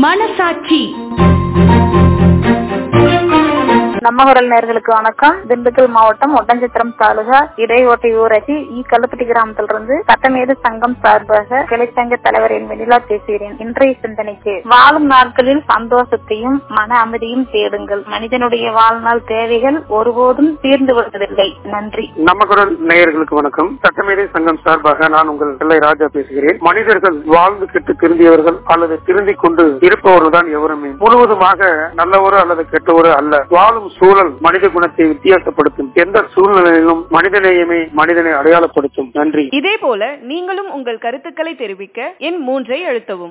மனசாட்சி நம்ம குரல் நேர்களுக்கு வணக்கம் திண்டுக்கல் மாவட்டம் ஒட்டஞ்சத்திரம் தாலுகா இடையோட்டை ஊராட்சி இ கல்லுப்பட்டி கிராமத்திலிருந்து சட்டமேது சங்கம் சார்பாக கிளைச்சங்க தலைவர் என் வெண்ணிலா பேசுகிறேன் இன்றைய சிந்தனைக்கு வாழும் நாட்களில் சந்தோஷத்தையும் மன அமைதியும் தேடுங்கள் மனிதனுடைய வாழ்நாள் தேவைகள் ஒருபோதும் தீர்ந்து வருவதில்லை நன்றி நம்ம குரல் நேயர்களுக்கு வணக்கம் சட்டமேதை சங்கம் சார்பாக நான் உங்கள் பிள்ளை ராஜா பேசுகிறேன் மனிதர்கள் வாழ்ந்து கெட்டு திருந்தியவர்கள் அல்லது திருந்திக் கொண்டு இருப்பவர்கள் தான் எவருமே முழுவதுமாக நல்லவரோ அல்லது கெட்டவரோ அல்ல வாழும் சூழல் மனித குணத்தை வித்தியாசப்படுத்தும் எந்த சூழ்நிலையிலும் மனிதநேயமே மனிதனை அடையாளப்படுத்தும் நன்றி இதே போல நீங்களும் உங்கள் கருத்துக்களை தெரிவிக்க எண் மூன்றை அழுத்தவும்